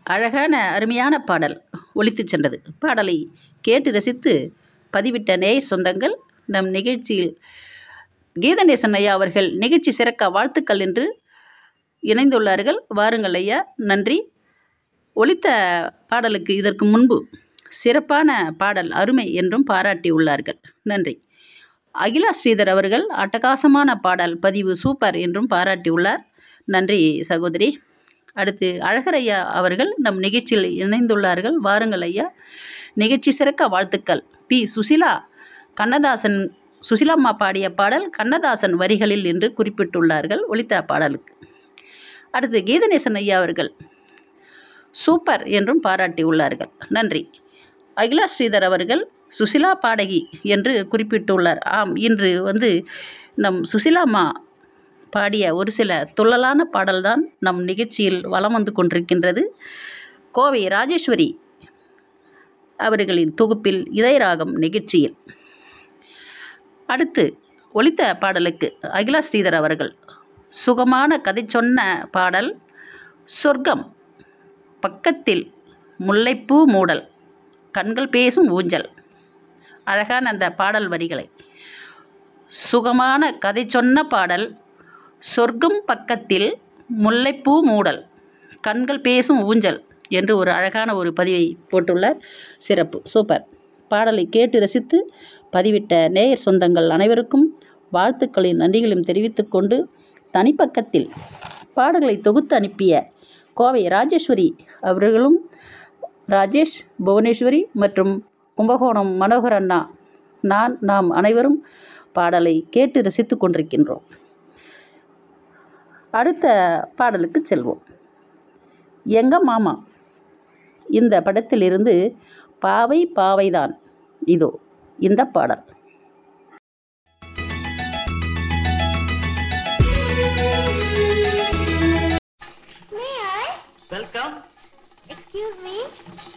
அழகான அருமையான பாடல் ஒலித்துச் சென்றது பாடலை கேட்டு ரசித்து பதிவிட்ட நேய சொந்தங்கள் நம் நிகழ்ச்சியில் கீதநேசன் ஐயா அவர்கள் நிகழ்ச்சி சிறக்க வாழ்த்துக்கள் என்று இணைந்துள்ளார்கள் வாருங்கள் ஐயா நன்றி ஒலித்த பாடலுக்கு இதற்கு முன்பு சிறப்பான பாடல் அருமை என்றும் பாராட்டியுள்ளார்கள் நன்றி அகிலா ஸ்ரீதர் அவர்கள் அட்டகாசமான பாடல் பதிவு சூப்பர் என்றும் பாராட்டியுள்ளார் நன்றி சகோதரி அடுத்து அழகர் ஐயா அவர்கள் நம் நிகழ்ச்சியில் இணைந்துள்ளார்கள் வாருங்கள் ஐயா நிகழ்ச்சி சிறக்க வாழ்த்துக்கள் பி சுசிலா கண்ணதாசன் சுசிலாம்மா பாடிய பாடல் கண்ணதாசன் வரிகளில் என்று குறிப்பிட்டுள்ளார்கள் ஒலித்த பாடலுக்கு அடுத்து கீதநேசன் ஐயா அவர்கள் சூப்பர் என்றும் பாராட்டியுள்ளார்கள் நன்றி அகிலா ஸ்ரீதர் அவர்கள் சுசிலா பாடகி என்று குறிப்பிட்டுள்ளார் ஆம் இன்று வந்து நம் சுசிலாம்மா பாடிய ஒரு சில துள்ளலான பாடல்தான் நம் நிகழ்ச்சியில் வலம் வந்து கொண்டிருக்கின்றது கோவை ராஜேஸ்வரி அவர்களின் தொகுப்பில் இதயராகம் நிகழ்ச்சியில் அடுத்து ஒலித்த பாடலுக்கு அகிலா ஸ்ரீதர் அவர்கள் சுகமான கதை சொன்ன பாடல் சொர்க்கம் பக்கத்தில் முல்லைப்பூ மூடல் கண்கள் பேசும் ஊஞ்சல் அழகான அந்த பாடல் வரிகளை சுகமான கதை சொன்ன பாடல் சொர்க்கம் பக்கத்தில் முல்லைப்பூ மூடல் கண்கள் பேசும் ஊஞ்சல் என்று ஒரு அழகான ஒரு பதிவை போட்டுள்ளார் சிறப்பு சூப்பர் பாடலை கேட்டு ரசித்து பதிவிட்ட நேயர் சொந்தங்கள் அனைவருக்கும் வாழ்த்துக்களின் நன்றிகளையும் தெரிவித்துக்கொண்டு தனிப்பக்கத்தில் பாடல்களை தொகுத்து அனுப்பிய கோவை ராஜேஸ்வரி அவர்களும் ராஜேஷ் புவனேஸ்வரி மற்றும் கும்பகோணம் மனோகர் அண்ணா நான் நாம் அனைவரும் பாடலை கேட்டு ரசித்து கொண்டிருக்கின்றோம் அடுத்த பாடலுக்கு செல்வோம் எங்க மாமா இந்த படத்திலிருந்து பாவை பாவைதான் இதோ இந்த பாடல் May I? Welcome. Excuse me.